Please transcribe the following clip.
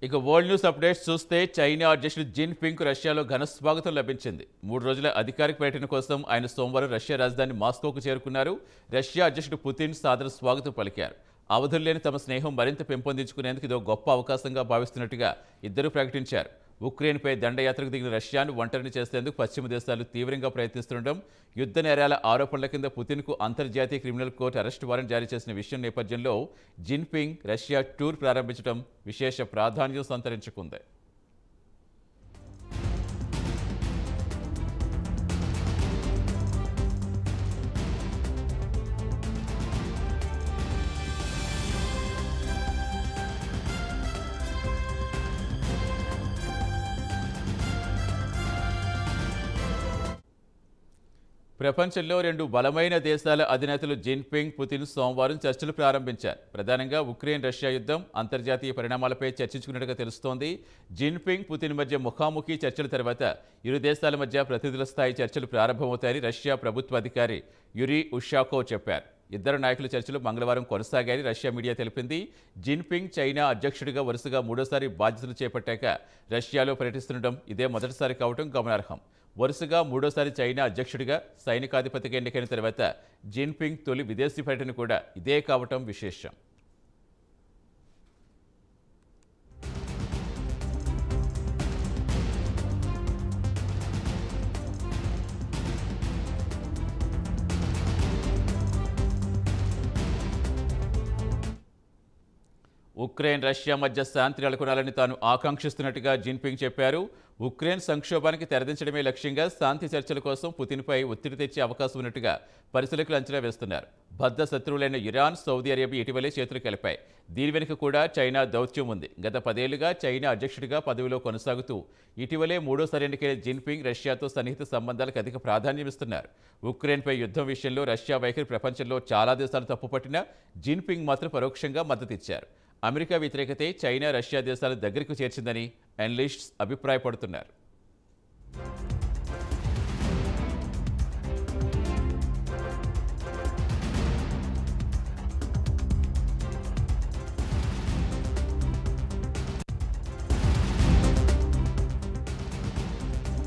ఇక world news updates చూస్తే China అధ్యక్షుడు జిన్ పింగ్ రష్యాలో ఘన స్వాగతం లభించింది మూడు రోజుల అధికారిక పర్యటన కోసం ఆయన సోమవారం రష్యా రాజధాని మాస్కోకు చేరుకున్నారు రష్యా అధ్యక్షుడు పుతిన్ సాదర స్వాగతం పలికారు అవధులు లేని తమ స్నేహం మరింత పెంపొందించుకునేందుకు ఇదో గొప్ప అవకాశంగా భావిస్తున్నట్టుగా ఇద్దరు ప్రకటించారు ఉక్రెయిన్పై దండయాత్రకు దిగిన రష్యాను ఒంటరిని చేసేందుకు పశ్చిమ దేశాలు తీవ్రంగా ప్రయత్నిస్తుండడం యుద్ధ నేరాల ఆరోపణల కింద పుతిన్కు అంతర్జాతీయ క్రిమినల్ కోర్టు అరెస్ట్ వారెంట్ జారీ చేసిన విషయం నేపథ్యంలో జిన్పింగ్ రష్యా టూర్ ప్రారంభించడం విశేష ప్రాధాన్యం సంతరించుకుంది ప్రపంచంలో రెండు బలమైన దేశాల అధినేతలు జిన్పింగ్ పుతిన్ సోమవారం చర్చలు ప్రారంభించారు ప్రధానంగా ఉక్రెయిన్ రష్యా యుద్ధం అంతర్జాతీయ పరిణామాలపై చర్చించుకున్నట్టుగా తెలుస్తోంది జిన్పింగ్ పుతిన్ మధ్య ముఖాముఖి చర్చల తర్వాత ఇరు దేశాల మధ్య ప్రతినిధుల స్థాయి చర్చలు ప్రారంభమవుతాయని రష్యా ప్రభుత్వ అధికారి యురీ ఉషాకో చెప్పారు ఇద్దరు నాయకుల చర్చలు మంగళవారం కొనసాగాయని రష్యా మీడియా తెలిపింది జిన్పింగ్ చైనా అధ్యక్షుడిగా వరుసగా మూడోసారి బాధ్యతలు చేపట్టాక రష్యాలో పర్యటిస్తుండడం ఇదే మొదటిసారి కావడం గమనార్హం వరుసగా మూడోసారి చైనా అధ్యక్షుడిగా సైనికాధిపతిగా ఎన్నికైన తర్వాత జిన్పింగ్ తొలి విదేశీ పర్యటన కూడా ఇదే కావటం విశేషం ఉక్రెయిన్ రష్యా మధ్య శాంతి నెలకొనాలని తాను ఆకాంక్షిస్తున్నట్టుగా జిన్పింగ్ చెప్పారు ఉక్రెయిన్ సంక్షోభానికి తెరదించడమే లక్ష్యంగా శాంతి చర్చల కోసం పుతిన్పై ఒత్తిడి తెచ్చే అవకాశం ఉన్నట్టుగా పరిశీలకులు అంచనా వేస్తున్నారు బద్ద శత్రువులైన ఇరాన్ సౌదీ అరేబియా ఇటీవలే చేతులు కలిపాయి దీని వెనుక కూడా చైనా దౌత్యం ఉంది గత పదేళ్లుగా చైనా అధ్యక్షుడిగా పదవిలో కొనసాగుతూ ఇటీవలే మూడోసారి ఎన్నికైన జిన్పింగ్ రష్యాతో సన్నిహిత సంబంధాలకు అధిక ప్రాధాన్యమిస్తున్నారు ఉక్రెయిన్పై యుద్ధం విషయంలో రష్యా వైఖరి ప్రపంచంలో చాలా దేశాలు తప్పుపట్టినా జిన్పింగ్ మాత్రం పరోక్షంగా మద్దతిచ్చారు అమెరికా వ్యతిరేకతే చైనా రష్యా దేశాల దగ్గరకు చేర్చిందని అనలిస్ట్స్ అభిప్రాయపడుతున్నారు